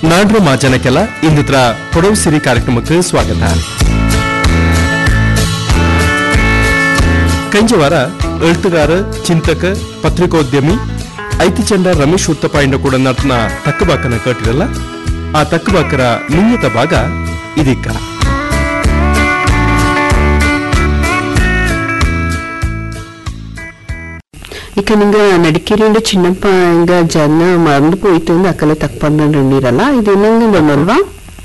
ನಾಡ್ರ ಮಾಜನಕ್ಕೆಲ್ಲ ಇಂದಿತ್ರ ಕೊಡವು ಸಿರಿ ಕಾರ್ಯಕ್ರಮಕ್ಕೆ ಸ್ವಾಗತ ಕಂಜ ವಾರ ಎಳ್ತುಗಾರ ಚಿಂತಕ ಪತ್ರಿಕೋದ್ಯಮಿ ಐತಿಚಂಡ ರಮೇಶ್ ಉತ್ತಪಾಯಿಂದ ಕೂಡ ನಟನ ತಕ್ಕಬಾಕನ ಕೇಟಿರಲ್ಲ ಆ ತಕ್ಕಬಾಕರ ನಿಯತ ಭಾಗ ಇದೀಗ ఇక నింగా నడికిరిండు చిన్నప్ప ఇంకా జన మరలు పోయితుంది అక్కలే తక్కువ రెండిరಲ್ಲ ಇದು ಇನ್ನಂಗೆ ಬಂದಲ್ವಾ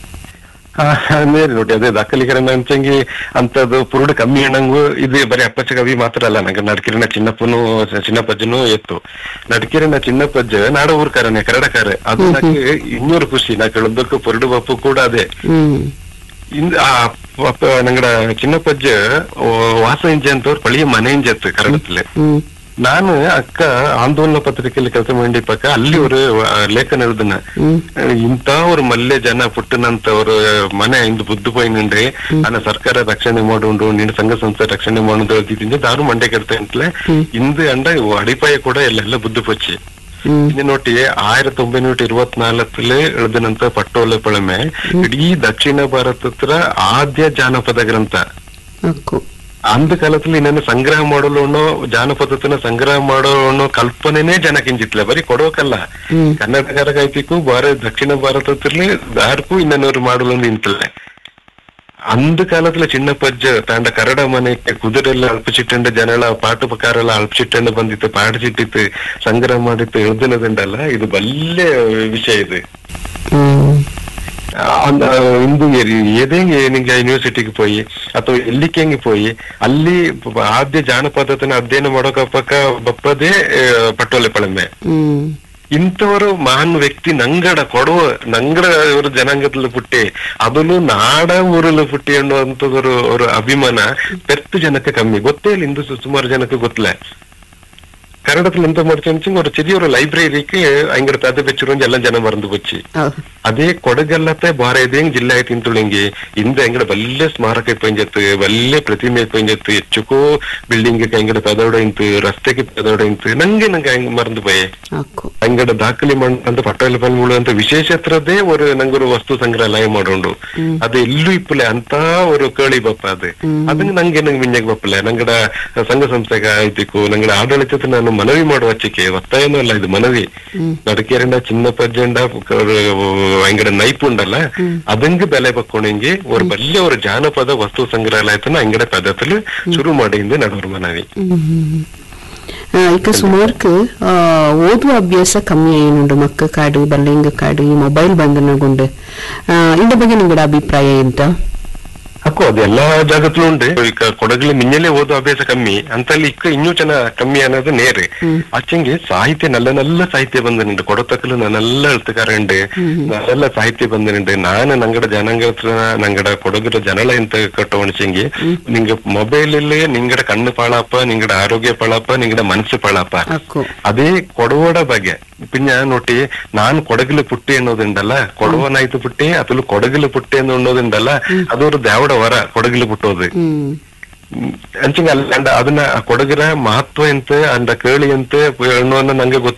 ನೇರಿ ನೋಡಿ ಅದೇ ದಾಖಲೀಕರಣ ಅಂಚಂಗಿ ಅಂತದ್ದು ಪುರುಡು ಕಮ್ಮಿ ಅಣ್ಣಂಗು ಇದು ಬರೀ ಅಪ್ಪಚ್ಚ ಕವಿ ಮಾತ್ರ ಅಲ್ಲ ನಂಗೆ ನಡಕಿರಿನ ಚಿನ್ನಪ್ಪನು ಚಿನ್ನಪ್ಪಜ್ಜನು ಎತ್ತು ನಡಕಿರಿನ ಚಿನ್ನಪ್ಪಜ್ಜ ನಾಡ ಊರ್ಕಾರನೆ ಕನ್ನಡಕಾರ ಅದು ನನಗೆ ಇನ್ನೂರು ಖುಷಿ ನಾ ಕೇಳೋದಕ್ಕೂ ಪುರುಡು ಬಪ್ಪು ಕೂಡ ಅದೇ ಹ್ಮ್ ಇಂದ ಆ ಅಪ್ಪ ನಂಗಡ ಚಿನ್ನಪ್ಪಜ್ಜ ಓ, ವಾಸ ಇಂಜೆ ಅಂತವ್ರು ಪಳಿಯ ಮನೆ ಇಂಜೆ ಇತ್ತು ಕನ್ನಡದಲ್ಲಿ ಹ್ಮ್ ನಾನು ಅಕ್ಕ ಆಂದೋಲನ ಪತ್ರಿಕೆಯಲ್ಲಿ ಕೆಲಸ ಮಾಡಿ ಪಕ್ಕ ಅಲ್ಲಿ ஒரு ಲೇಖನ எழுதுன ಹ್ಮ್ ಇಂತ ஒரு ಮಲ್ಲೆ ಜನ ಪುಟ್ಟನಂತ ஒரு ಮನೆ ಇಂದು ಬುದ್ದು ಪೋಯಿನುಂಡ್ರೆ ಅನ್ನ ಸರ್ಕಾರ ರಕ್ಷಣೆ ಮಾಡುಂಡು ನಿನ್ನ ಸಂಘ ಸಂಸ್ಥೆ ರಕ್ಷಣೆ ಮಾಡುದು ಇದ್ದಿಂದ ದಾರು ಮಂಡೆ ಕೆಡ್ತಾ ಅಂತಲೇ ಇಂದು ಅಂಡ ಅಡಿಪಾಯ ಕೂಡ ಎಲ್ಲೆಲ್ಲ ಬುದ್ದು ಪೊಚ್ಚಿ ಹ್ಮ್ ಇನ್ನು ನೋಡಿ ಆಯಿರത്തി ಒಂಬೈನೂರ ಇರುವತ್ನಾಲ್ಕಲ್ಲಿ ಎಳೆದನಂತ ಪಟ್ಟೋಲೆ ಪಳಮೆ ಇಡೀ ದಕ್ಷಿಣ ಭಾರತದ ಆದ್ಯ ಜಾನಪದ ಗ್ರಂಥ ಅಕ್ಕು ಅಂದ ಕಾಲದಲ್ಲಿ ಇನ್ನೇನು ಸಂಗ್ರಹ ಮಾಡಲು ಅನ್ನೋ ಜಾನಪದತನ ಸಂಗ್ರಹ ಮಾಡೋ ಅನ್ನೋ ಕಲ್ಪನೆನೇ ಜನಕ್ಕಿಂಜಿತ್ಲೆ ಬರೀ ಕೊಡೋಕಲ್ಲ ಹ್ಮ್ ಕನ್ನಡಗಾರಗಾಯ್ತಿಗೂ ಬಾರ ದಕ್ಷಿಣ ಭಾರತದಲ್ಲಿ ದಾರ್ಕು ಇನ್ನೊಂದು ಮಾಡಲು ನಿಂತಲೆ ಅಂದ ಕಾಲத்துல ಚಿನ್ನ ಪಜ್ಜ ತಾಂಡ ಕರಡ ಮನೆಗೆ ಕುದುರೆಲ್ಲ ಅಲ್ಪಚಿಟ್ಟಂಡ ಜನಳ ಪಾಟುಪಕಾರೆಲ್ಲ ಅಲ್ಪಚಿಟ್ಟಂಡ ಬಂದಿತ್ತು ಪಾಡಿಸಿಟ್ಟಿತ್ತು ಸಂಗ್ರಹ ಮಾಡಿತ್ತು ಎಳ್ದಿನದಂಡಲ್ಲ ಇದು ಬಲ್ಲೆ ವಿಷಯ ಇದು ಹ್ಮ್ அந்த இந்து ஏதேங்க நீங்க ಯೂನಿವರ್ಸಿಟಿಗೆ போய் ಅಥವಾ ಎಲ್ಲಿಕೆಂಗೆ போய் ಅಲ್ಲಿ ಆದ್ಯ ಜಾನಪದತನ ಅಧ್ಯಯನ ಮಾಡೋಕ ಪಕ್ಕ ಬಪ್ಪದೇ ಆ, ಪಟ್ಟೋಲೆ ಪಳಮೆ ಹ್ಮ್ ಇಂಥವರು ಮಹಾನ್ ವ್ಯಕ್ತಿ ನಂಗಡ ಕೊಡುವ ನಂಗಡ ಇವರು ಜನಾಂಗದಲ್ಲಿ ಪುಟ್ಟಿ ಅದನ್ನು ನಾಡ ಊರಲ್ಲಿ ಪುಟ್ಟಿ ಅನ್ನುವಂಥದ್ದು ஒரு ಅಭಿಮಾನ ಪೆತ್ತು ಜನಕ್ಕೆ ಕಮ್ಮಿ ಗೊತ್ತೇ ಇಲ್ಲ ಇಂದು ಸು- ಸುಮಾರು ಜನಕ್ಕೆ ಗೊತ್ತಲ್ಲ ಕನ್ನಡದಲ್ಲಿ ಎಂತ ಮಾಡ್ತೀನಿ ஒரு சிறிய ஒரு லைப்ரரிக்கு ஐங்கட தது வச்சிருவோம் எல்லாம் ஜனம் மறந்து போச்சு ಹೌದು ಅದೇ ಕೊಡಗಲ್ಲತ್ತೆ ಬಾರ ಇದೇಂಗ್ ಜಿಲ್ಲೆ ಆಯ್ತು ಇಂತುಳಿಂಗಿ ಇಂದ ಎಂಗಡ ಬಲ್ಲೆ ಸ್ಮಾರಕ ಇಪ್ಪಂಜತ್ತು ಬಲ್ಲೆ ಪ್ರತಿಮೆ ಇಪ್ಪಂಜತ್ತು ಹೆಚ್ಚುಕೋ ಬಿಲ್ಡಿಂಗ್ ಎಂಗಡ ಪದೋಡ ಇಂತು ರಸ್ತೆಗೆ ಪದೋಡ ಇಂತು ನಂಗೆ ನಂಗೆ ಹೆಂಗ್ ಮರಂದು போய் ಅಕ್ಕು ಅಂಗಡ ದಾಖಲೆ ಅಂತ ಪಟ್ಟೋಲೆ ಪಲ್ಮುಳು ಅಂತ ವಿಶೇಷತ್ರದೇ ஒரு ನಂಗೊಂದು ವಸ್ತು ಸಂಗ್ರಹಾಲಯ ಮಾಡೋಂಡು ಅದು ಎಲ್ಲೂ ಇಪ್ಪಲೆ ಅಂತ ஒரு ಕೇಳಿ ಬಪ್ಪ ಅದು ಅದನ್ನ ನಂಗೆ ನಂಗೆ ಮಿಂಜಾಗ ಬಪ್ಪಲೆ ನಂಗಡ ಸಂಘ ಸಂಸ್ಥೆಗ ಆಯ್ತಿಕ್ಕು ನಂಗಡ ಆಡಳಿತದ ನಾನು ಮನವಿ ಮಾಡುವ ಹಚ್ಚಿಕೆ ಒತ್ತಾಯನೂ ಅಲ್ಲ ಇದು ಮನವಿ ನಡಕೇರಂಡ ಚಿನ್ನ ಪಜ್ಜಂಡ ಅಂಗಡ ನೈಪುಂಡಲ್ಲ ಅದಂಗೆ ಬೆಲೆ ಬಕ್ಕೊಂಡೆಂಗೆ ஒரு ಬಲ್ಲೆ ஒரு ಜಾನಪದ ವಸ್ತು ಸಂಗ್ರಹಾಲಯತನ ಅಂಗಡ ಪದದಲ್ಲಿ ಶುರು ಮಾಡಿಂದು ನಡೋರ್ ಮನವಿ ಹ್ಮ್ ಆ, ఇక సుమారుకు ఆ, ఓదు అభ్యాಸ కಮ್ಮಿ అయ్యిండు మక్క కాడు బల్లింగ కాడు ఈ మొబైల్ ಬಂದನಗುಂಡು ಇಂದ ಬಗ್ಗೆ ನಿಂಗಡ ಅಭಿಪ್ರಾಯ ಎಂತ ಅಕ್ಕೋ ಅದು ಎಲ್ಲಾ ಜಾಗತ್ಲೂ ಉಂಟು ಈಗ ಕೊಡಗಲಿ ಮಿನ್ನಲೆ ಓದೋ ಅಭ್ಯಾಸ ಕಮ್ಮಿ ಅಂತಲ್ಲಿ ಇಕ್ಕ ಇನ್ನೂ ಚೆನ್ನ ಕಮ್ಮಿ ಅನ್ನೋದು ನೇರೆ ಅಚ್ಚಂಗೆ ಸಾಹಿತ್ಯ ನಲ್ಲ ನಲ್ಲ ಸಾಹಿತ್ಯ ಬಂದನುಂಟು ಕೊಡತಕ್ಕಲು ನನ್ನೆಲ್ಲ ಎಳ್ತುಕಾರಂಡು ನಲ್ಲೆಲ್ಲ ಸಾಹಿತ್ಯ ಬಂದನುಂಟು ನಾನು ನಂಗಡ ಜನಾಂಗ ನಂಗಡ ಕೊಡಗರ ಜನಲ ಎಂತ ಕಟ್ಟವಣಿಸಂಗಿ ನಿಂಗ ಮೊಬೈಲ್ ಇಲ್ಲಿ ನಿಂಗಡ ಕಣ್ಣು ಪಾಳಪ್ಪ ನಿಂಗಡ ಆರೋಗ್ಯ ಪಾಳಪ್ಪ ನಿಂಗಡ ಮನಸ್ಸು ಪಾಳಪ್ಪ ಅಕ್ಕು ಅದೇ ಕೊಡವಡ ಬಗ್ಗೆ പിന്നെ നോട്ടി ഞാൻ കൊടകില് പുട്ടി എന്നതുണ്ടല്ല കൊടവനായിട്ട് പുട്ടി അതിൽ കൊടകില് പുട്ടി എന്നുള്ളതുണ്ടല്ല അതൊരു ദേവട വര കൊടകില് പുട്ടೋದು ಹ್ಮ್ ಅಂಚಿಂಗ ಅಲ್ಲ ಅದನ್ನ ಆ ಕೊಡಗಿನ ಮಹತ್ವ ಎಂತ ಅಂದ ಕೇಳಿ ಅಂತ ಅನ್ನೋನ್ನ ನಂಗೆ ಗೊತ್ತು